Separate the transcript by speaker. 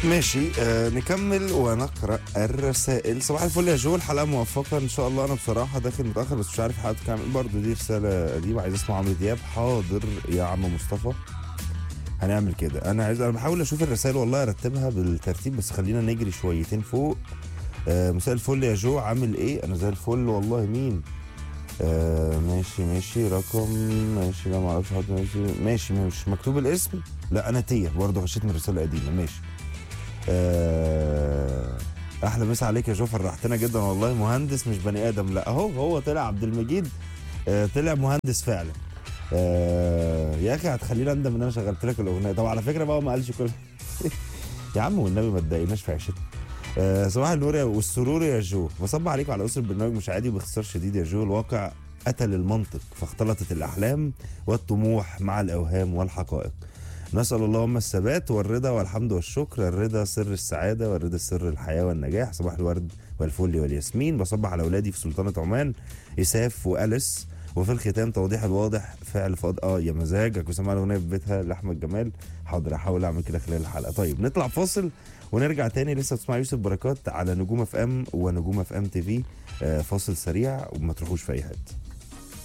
Speaker 1: ماشي آه نكمل ونقرا الرسائل صباح الفل يا جو الحلقه موفقه ان شاء الله انا بصراحه داخل متاخر بس مش عارف حضرتك عامل إيه. برضه دي رساله قديمه عايز اسمع عمرو دياب حاضر يا عم مصطفى هنعمل كده انا عايز انا بحاول اشوف الرسائل والله ارتبها بالترتيب بس خلينا نجري شويتين فوق آه مساء الفل يا جو عامل ايه انا زي الفل والله مين آه ماشي ماشي رقم ماشي لا معرفش حد ماشي ماشي مش مكتوب الاسم لا انا تيه برضه غشيت من الرساله القديمه ماشي آه، احلى مسا عليك يا جو فرحتنا جدا والله مهندس مش بني ادم لا اهو هو طلع عبد المجيد آه، طلع مهندس فعلا آه، يا اخي هتخليني اندم ان انا شغلت لك الاغنيه طب على فكره بقى هو ما قالش كل يا عم والنبي ما تضايقناش في عيشتنا آه، صباح النور يا- والسرور يا جو بصب عليك وعلى اسر البرنامج مش عادي باختصار شديد يا جو الواقع قتل المنطق فاختلطت الاحلام والطموح مع الاوهام والحقائق نسأل اللهم الثبات والرضا والحمد والشكر الرضا سر السعادة والرضا سر الحياة والنجاح صباح الورد والفل والياسمين بصبح على أولادي في سلطنة عمان إساف وأليس وفي الختام توضيح الواضح فعل فاض اه يا مزاجك وسمعنا اغنيه في بيتها لاحمد جمال حاضر احاول اعمل كده خلال الحلقه طيب نطلع فاصل ونرجع تاني لسه بتسمع يوسف بركات على نجوم اف ام ونجوم اف ام تي في آه، فاصل سريع وما تروحوش في اي حته